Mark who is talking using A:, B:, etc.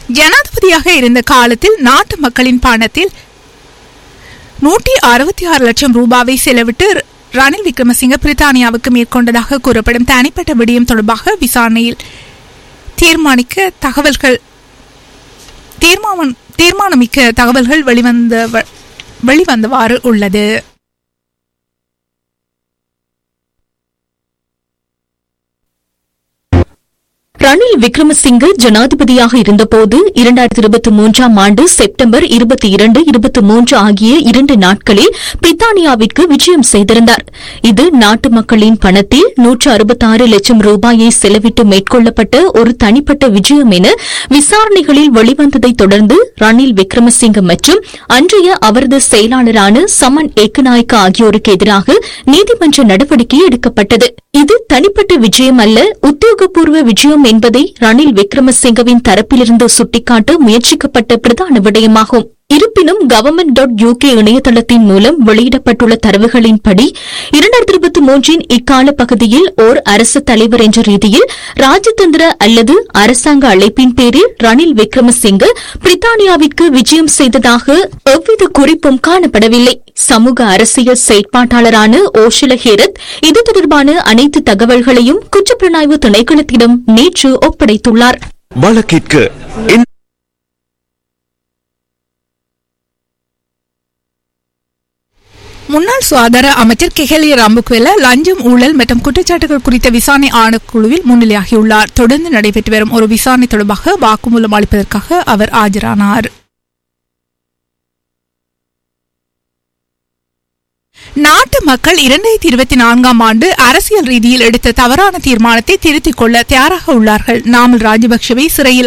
A: ஜனாதிபதியாக இருந்த காலத்தில் நாட்டு மக்களின் பணத்தில் நூற்றி அறுபத்தி ஆறு லட்சம் ரூபாவை செலவிட்டு ரணில் விக்ரமசிங்க பிரித்தானியாவுக்கு மேற்கொண்டதாக கூறப்படும் தனிப்பட்ட விடயம் தொடர்பாக விசாரணையில் தீர்மானிக்க தகவல்கள் தீர்மானம் தீர்மானமிக்க தகவல்கள் வெளிவந்த வெளிவந்தவாறு உள்ளது
B: ரணில் விக்ரமசிங்க ஜனாதிபதியாக இருந்தபோது இரண்டாயிரத்தி இருபத்தி மூன்றாம் ஆண்டு செப்டம்பர் இருபத்தி இரண்டு இருபத்தி மூன்று ஆகிய இரண்டு நாட்களில் பிரித்தானியாவிற்கு விஜயம் செய்திருந்தார் இது நாட்டு மக்களின் பணத்தில் நூற்று அறுபத்தாறு லட்சம் ரூபாயை செலவிட்டு மேற்கொள்ளப்பட்ட ஒரு தனிப்பட்ட விஜயம் என விசாரணைகளில் வெளிவந்ததைத் தொடர்ந்து ரணில் விக்ரமசிங்க மற்றும் அன்றைய அவரது செயலாளரான சமன் ஏக்கநாயக்க ஆகியோருக்கு எதிராக நீதிமன்ற நடவடிக்கை எடுக்கப்பட்டது இது தனிப்பட்ட விஜயம் அல்ல உத்தியோகபூர்வ விஜயம் என்பதை ரணில் விக்ரமசிங்கவின் தரப்பிலிருந்து சுட்டிக்காட்ட முயற்சிக்கப்பட்ட பிரதான விடயமாகும் இருப்பினும் கவர்மெண்ட் டாட் யூகே இணையதளத்தின் மூலம் வெளியிடப்பட்டுள்ள தரவுகளின்படி இரண்டாயிரத்தி இருபத்தி மூன்றின் இக்கால பகுதியில் ஓர் அரசு தலைவர் என்ற ரீதியில் ராஜதந்திர அல்லது அரசாங்க அழைப்பின் பேரில் ரணில் விக்ரமசிங்க பிரித்தானியாவிற்கு விஜயம் செய்ததாக எவ்வித குறிப்பும் காணப்படவில்லை சமூக அரசியல் செயற்பாட்டாளரான ஓஷில ஹேரத் இது தொடர்பான அனைத்து தகவல்களையும் குற்றப்புலனாய்வு திணைக்களத்திடம் நேற்று ஒப்படைத்துள்ளார்
C: வழக்கிற்கு இந்த
A: முன்னாள் சுகாதார அமைச்சர் கெஹலிய ராம்புக்வெல லஞ்சம் ஊழல் மற்றும் குற்றச்சாட்டுகள் குறித்த விசாரணை ஆணைக்குழுவில் முன்னிலையாகியுள்ளார் தொடர்ந்து நடைபெற்று வரும் ஒரு விசாரணை தொடர்பாக வாக்குமூலம் அளிப்பதற்காக அவர் ஆஜரானார் நாட்டு மக்கள் இரண்டாயிரத்தி இருபத்தி நான்காம் ஆண்டு அரசியல் ரீதியில் எடுத்த தவறான தீர்மானத்தை திருத்திக் கொள்ள தயாராக உள்ளார்கள் நாமல் ராஜபக்சவை சிறையில்